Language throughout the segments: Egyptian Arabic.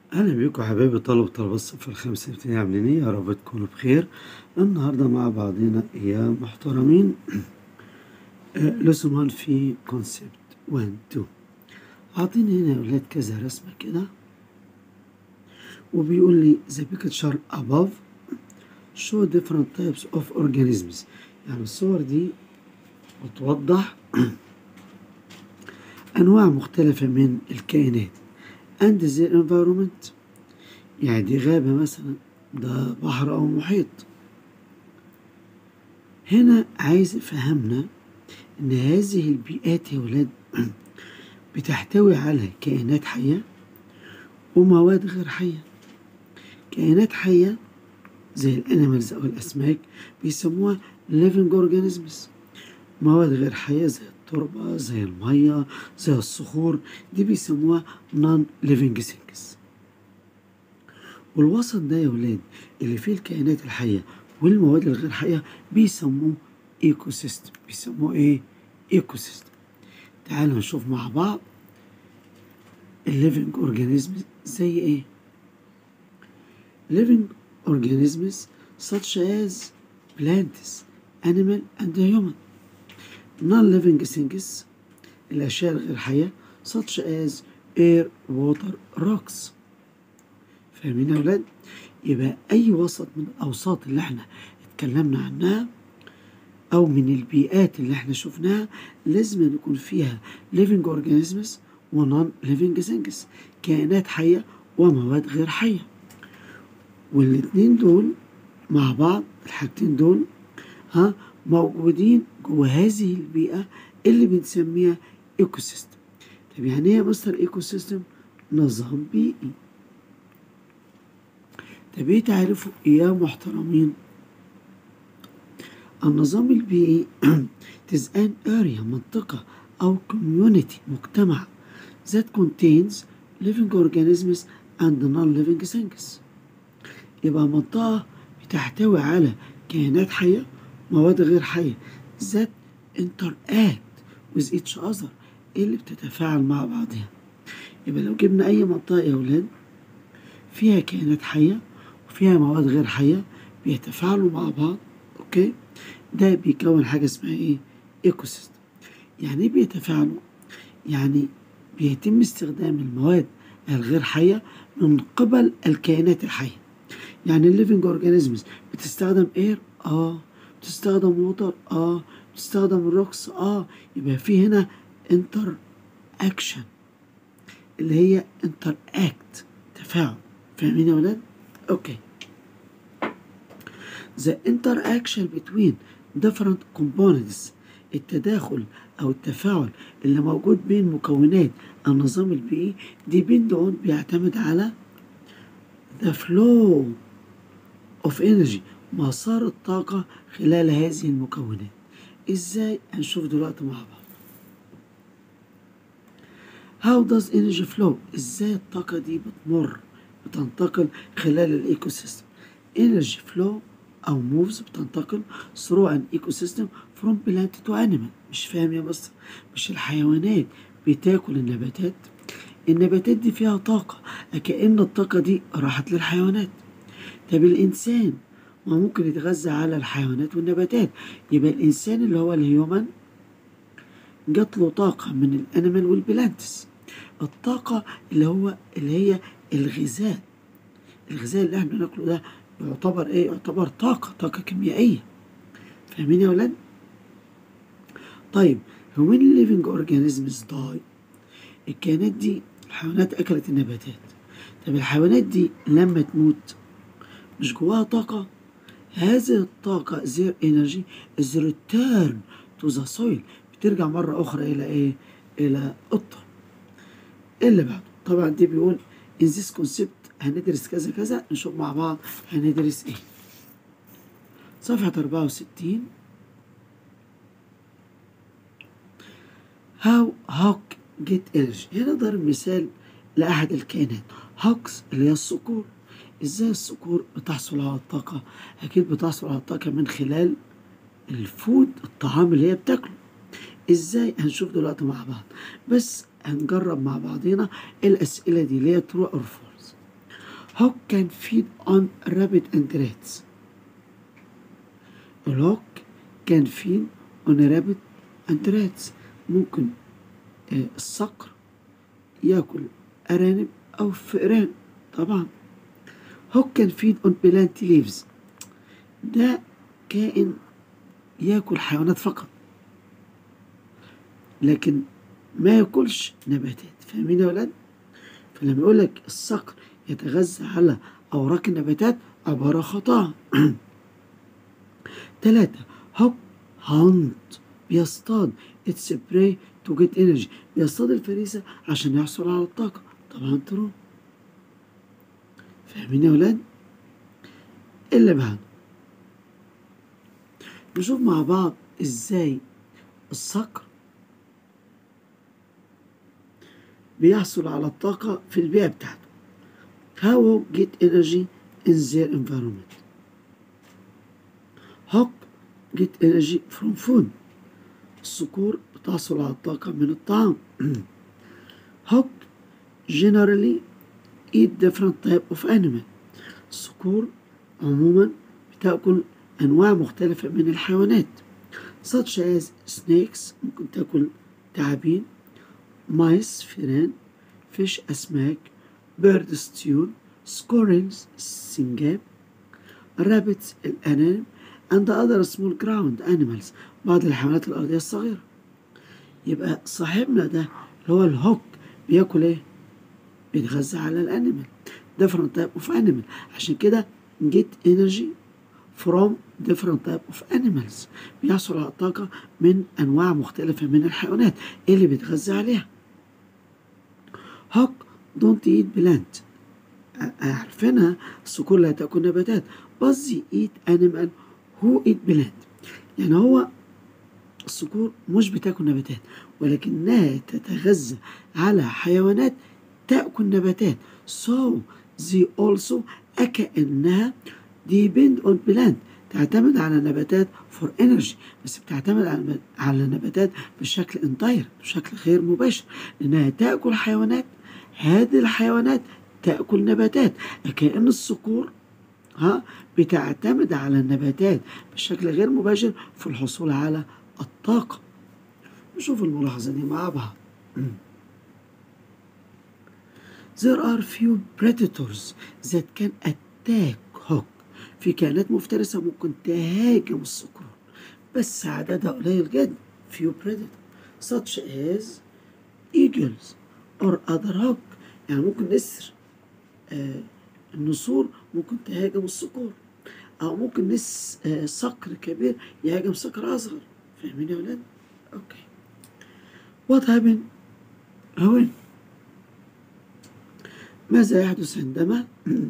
أهلا بيكم حبايبي طلبة طلبة الصف الخامس ابتدائي عاملين ايه يا رب تكونوا بخير النهارده مع بعضنا يا محترمين لسون 1 في كونسبت 1 2 عاطيني هنا يا ولاد كذا رسمة كده وبيقول لي the picture above show different types of organisms يعني الصور دي بتوضح أنواع مختلفة من الكائنات and their environment يعني دي غابة مثلا ده بحر أو محيط هنا عايز يفهمنا إن هذه البيئات يا ولاد بتحتوي على كائنات حية ومواد غير حية كائنات حية زي الانيمالز أو الأسماك بيسموها living organisms مواد غير حية زي التربة زي المية زي الصخور دي بيسموها non living things والوسط ده يا ولاد اللي فيه الكائنات الحية والمواد الغير حية بيسموه ايكو سيستم بيسموه ايه ايكو سيستم تعالوا نشوف مع بعض الليفنج اورجانيزمز زي ايه living organisms such as plants animal and human non-living things الأشياء الغير حية such as air water rocks فاهمين يا ولاد؟ يبقى أي وسط من الأوساط اللي احنا اتكلمنا عنها أو من البيئات اللي احنا شفناها لازم يكون فيها living organisms و non living things كائنات حية ومواد غير حية والاتنين دول مع بعض الحاجتين دول ها موجودين جوه هذه البيئة اللي بنسميها ايكو سيستم طب يعني ايه يا مستر ايكو سيستم نظام بيئي طب ايه تعرفوا يا محترمين النظام البيئي is an area منطقة أو community مجتمع that contains living organisms and non-living things يبقى منطقة بتحتوي على كائنات حية مواد غير حية that interact with each other اللي بتتفاعل مع بعضها يبقى لو جبنا أي منطقة يا ولاد فيها كائنات حية وفيها مواد غير حية بيتفاعلوا مع بعض أوكي ده بيكون حاجة اسمها إيه إيكو سيستم يعني إيه بيتفاعلوا يعني بيتم استخدام المواد الغير حية من قبل الكائنات الحية يعني الليفنج اورجانيزمز بتستخدم اير اه بتستخدم ووتر اه بتستخدم الروكس اه يبقى في هنا انتر اكشن اللي هي انتر اكت تفاعل فاهمين يا ولاد اوكي the interaction between different components التداخل او التفاعل اللي موجود بين مكونات النظام البيئي دي بين بيعتمد على the flow of energy مسار الطاقة خلال هذه المكونات ازاي هنشوف دلوقتي مع بعض how does energy flow ازاي الطاقة دي بتمر بتنتقل خلال الايكو سيستم energy flow او moves بتنتقل through an ecosystem from plant to animal مش فاهم يا مستر مش الحيوانات بتاكل النباتات النباتات دي فيها طاقة كأن الطاقة دي راحت للحيوانات طب الإنسان ما ممكن يتغذى على الحيوانات والنباتات يبقى الإنسان اللي هو الهيومن جات له طاقة من الأنيمال والبلانتس الطاقة اللي هو اللي هي الغذاء الغذاء اللي احنا بناكله ده يعتبر ايه يعتبر طاقة طاقة كيميائية فاهمين يا ولاد طيب when living organisms die الكائنات دي الحيوانات أكلت النباتات طب الحيوانات دي لما تموت مش جواها طاقة هذه الطاقة their energy is return to the soil بترجع مرة أخرى إلى إيه؟ إلى الطن اللي بعده طبعا دي بيقول in this concept هندرس كذا كذا نشوف مع بعض هندرس إيه صفحة 64 how hawk get energy هنا ضرب مثال لأحد الكائنات هوكس اللي هي الصقور ازاي الصقور بتحصل على الطاقة أكيد بتحصل على الطاقة من خلال الفود الطعام اللي هي بتاكله ازاي هنشوف دلوقتي مع بعض بس هنجرب مع بعضينا الأسئلة دي اللي هي true or false hawk can feed on rabbit and rats الهوك can feed on rabbit and rats ممكن آه، الصقر ياكل أرانب أو فئران طبعا هوك can feed on plant leaves ده كائن ياكل حيوانات فقط لكن ما ياكلش نباتات فاهمين يا ولاد فلما يقول لك الصقر يتغذى على اوراق النباتات عباره خطا ثلاثة هوك هانت بيصطاد اتس براي تو جيت انرجي بيصطاد الفريسة عشان يحصل على الطاقة طبعا ترو فاهمين يا ولاد اللي بعده نشوف مع بعض ازاي الصقر بيحصل على الطاقة في البيئة بتاعته how get energy in their environment hawk get energy from food الصقور بتحصل على الطاقة من الطعام hawk generally eat different type of animal الصقور عموما بتأكل أنواع مختلفة من الحيوانات such as snakes ممكن تاكل تعابين مايس فيران فيش أسماك بيرد ستيون سكوريلز السنجاب رابتس الأنانب and other small ground animals بعض الحيوانات الأرضية الصغيرة يبقى صاحبنا ده اللي هو الهوك بياكل ايه؟ بيتغذى على الانيمال different type of animal عشان كده get energy from different type of animals بيحصل على الطاقة من أنواع مختلفة من الحيوانات إيه اللي بيتغذى عليها هوك don't eat plant عارفينها الصقور لا تأكل نباتات but they eat animal who eat plant يعني هو الصقور مش بتاكل نباتات ولكنها تتغذى على حيوانات تأكل نباتات so they also كأنها depend on plant تعتمد على النباتات for energy بس بتعتمد على على النباتات بشكل انتاير بشكل غير مباشر لأنها تأكل حيوانات هذه الحيوانات تأكل نباتات كأن الصقور ها بتعتمد على النباتات بشكل غير مباشر في الحصول على الطاقة نشوف الملاحظة دي مع بعض There are few predators that can attack hawk في كائنات مفترسة ممكن تهاجم الصقور بس عددها قليل جدا few predators such as eagles or other hawk يعني ممكن نسر آه النسور ممكن تهاجم الصقور أو ممكن نس آه صقر كبير يهاجم صقر أصغر فاهمين يا ولاد؟ أوكي What happened؟ هو ماذا يحدث عندما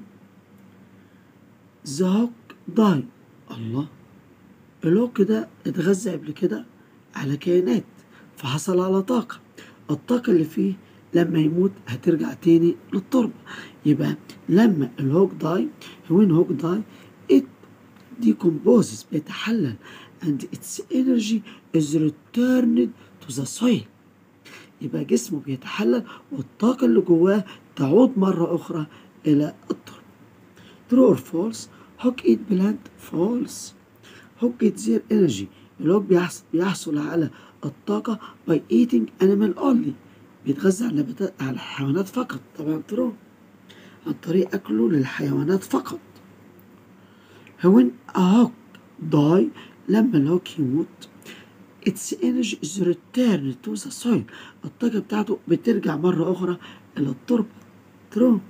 the hawk die الله الهوك ده اتغذى قبل كده على كائنات فحصل على طاقة الطاقة اللي فيه لما يموت هترجع تاني للتربة يبقى لما الهوك داي when هوك داي it decomposes بيتحلل and its energy is returned to the soil يبقى جسمه بيتحلل والطاقة اللي جواه تعود مرة أخرى إلى التربة true or false هوك eat plant false هوك get their energy الهوك بيحصل, بيحصل على الطاقة by eating animal only بيتغذى على النباتات على الحيوانات فقط طبعا ترو عن طريق أكله للحيوانات فقط when a hawk die لما الهوك يموت its energy is returned to the soil الطاقة بتاعته بترجع مرة أخرى إلى التربة ترو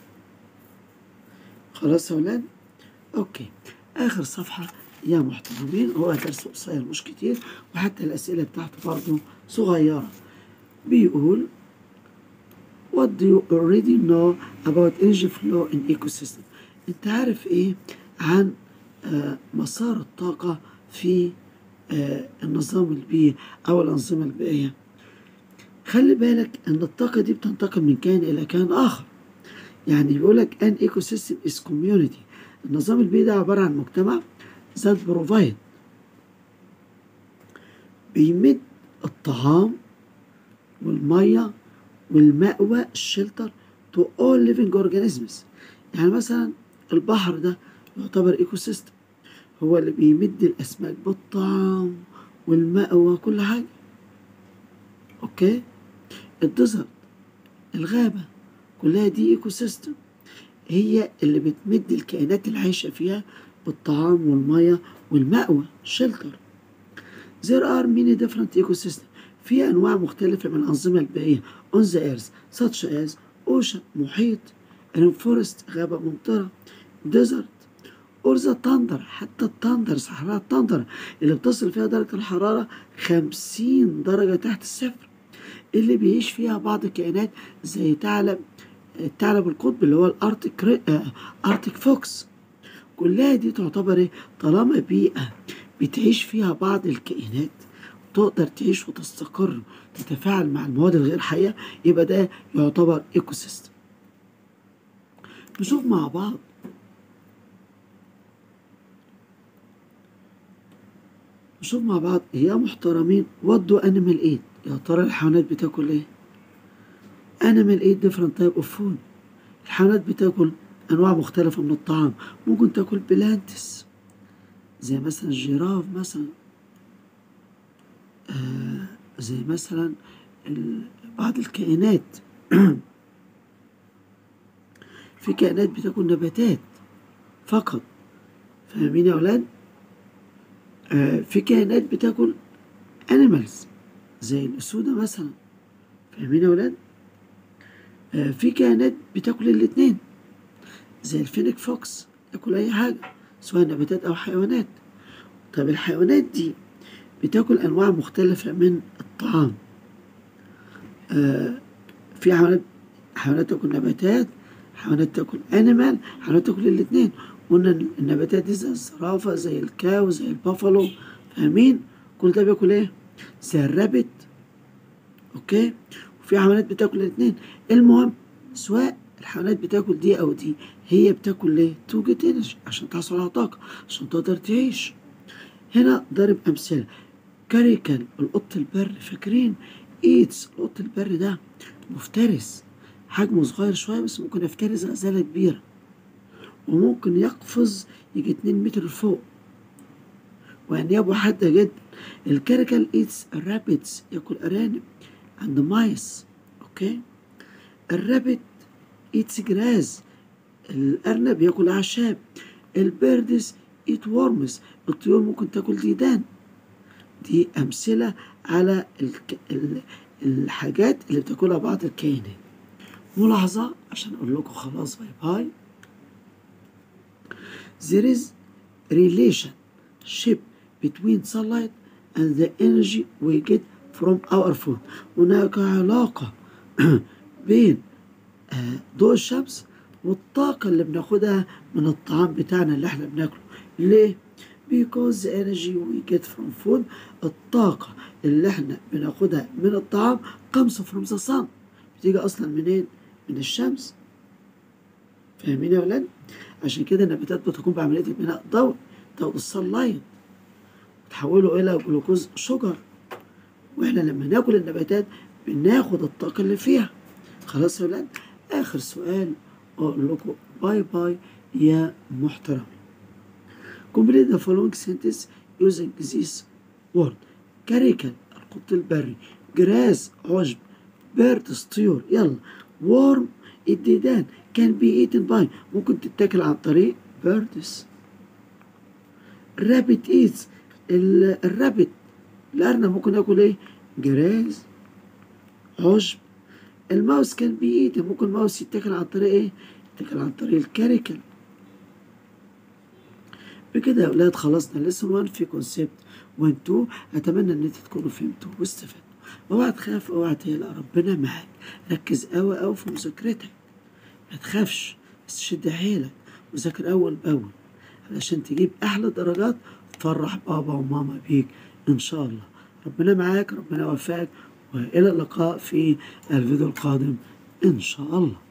خلاص يا ولاد أوكي آخر صفحة يا محترمين هو درس قصير مش كتير وحتى الأسئلة بتاعته برضه صغيرة بيقول What do you already know about energy flow in ecosystem انت عارف ايه عن آه مسار الطاقة في آه النظام البيئي او الانظمة البيئية خلي بالك ان الطاقة دي بتنتقل من كائن الى كائن اخر يعني بيقولك ان ايكو سيستم از كوميونيتي النظام البيئي ده عبارة عن مجتمع ذات بروفايد بيمد الطعام والمية والمأوى الشلتر تو all living organisms يعني مثلا البحر ده يعتبر ايكو سيستم هو اللي بيمد الاسماك بالطعام والمأوى وكل حاجة اوكي الديزرت الغابة كلها دي ايكو سيستم هي اللي بتمد الكائنات اللي عايشة فيها بالطعام والمية والمأوى شلتر There are many different ecosystems في أنواع مختلفة من الأنظمة البيئية on the earth such as ocean محيط rainforest غابة ممطرة desert or the thunder حتى التندر صحراء التندر اللي بتصل فيها درجة الحرارة خمسين درجة تحت الصفر اللي بيعيش فيها بعض الكائنات زي ثعلب الثعلب القطبي اللي هو الارتيك ارتيك فوكس كلها دي تعتبر ايه طالما بيئة بتعيش فيها بعض الكائنات تقدر تعيش وتستقر تتفاعل مع المواد الغير حية يبقى ده يعتبر ايكو سيستم نشوف مع بعض نشوف مع بعض يا محترمين ودوا انيمال ايد يا ترى الحيوانات بتاكل ايه انيمال ايد ديفرنت تايب اوف فود الحيوانات بتاكل انواع مختلفة من الطعام ممكن تاكل بلانتس زي مثلا الجيراف مثلا آه زي مثلا بعض الكائنات في كائنات بتاكل نباتات فقط فاهمين يا اولاد آه في كائنات بتاكل انيمالز زي الاسودة مثلا فاهمين يا اولاد آه في كائنات بتاكل الاتنين زي الفينيك فوكس ياكل اي حاجة سواء نباتات او حيوانات طب الحيوانات دي بتاكل انواع مختلفة من الطعام آه في حيوانات حيوانات تاكل نباتات حيوانات تاكل انيمال حيوانات تاكل الاتنين قلنا النباتات دي زي الزرافة زي الكاو زي البافالو فاهمين كل ده بياكل ايه زي الرابت اوكي وفي حيوانات بتاكل الاتنين المهم سواء الحيوانات بتاكل دي او دي هي بتاكل ليه تو جيت انرجي عشان تحصل على طاقة عشان تقدر تعيش هنا ضرب امثله كاريكال القط البري فاكرين ايتس القط البري ده مفترس حجمه صغير شويه بس ممكن يفترس غزاله كبيره وممكن يقفز يجي 2 متر لفوق وأنيابه حادة جدا الكاريكال ايتس الرابتس ياكل أرانب عند مايس أوكي الرابت ايتس جراز الأرنب ياكل أعشاب البيردس ايت وورمز الطيور ممكن تاكل ديدان دي أمثلة على الك... ال... الحاجات اللي بتاكلها بعض الكائنات ملاحظة عشان أقول لكم خلاص باي باي there is relationship between sunlight and the energy we get from our food هناك علاقة بين ضوء الشمس والطاقة اللي بناخدها من الطعام بتاعنا اللي احنا بناكله ليه؟ because the energy we get from food الطاقة اللي احنا بناخدها من الطعام comes from the sun بتيجي أصلا منين؟ من الشمس فاهمين يا ولاد؟ عشان كده النباتات بتقوم بعملية البناء الضوئي ضوء الصلايت تحوله إلى جلوكوز شجر واحنا لما ناكل النباتات بناخد الطاقة اللي فيها خلاص يا ولاد؟ آخر سؤال أقول لكم باي باي يا محترمين complete the following sentence using this word كاريكال القط البري جراس عشب بيردز طيور يلا worm الديدان can be eaten by ممكن تتاكل عن طريق birds rabbit eats الرابت الأرنب ممكن ياكل ايه جراز عشب الماوس كان بي eaten ممكن الماوس يتاكل عن طريق ايه يتاكل عن طريق الكاريكال بكده يا اولاد خلصنا لسن 1 في كونسيبت 1 2 اتمنى ان انتوا تكونوا فهمتوا واستفدتوا اوعى تخاف اوعى تقلق ربنا معاك ركز قوي قوي في مذاكرتك ما تخافش بس شد حيلك وذاكر اول باول علشان تجيب احلى درجات تفرح بابا وماما بيك ان شاء الله ربنا معاك ربنا يوفقك والى اللقاء في الفيديو القادم ان شاء الله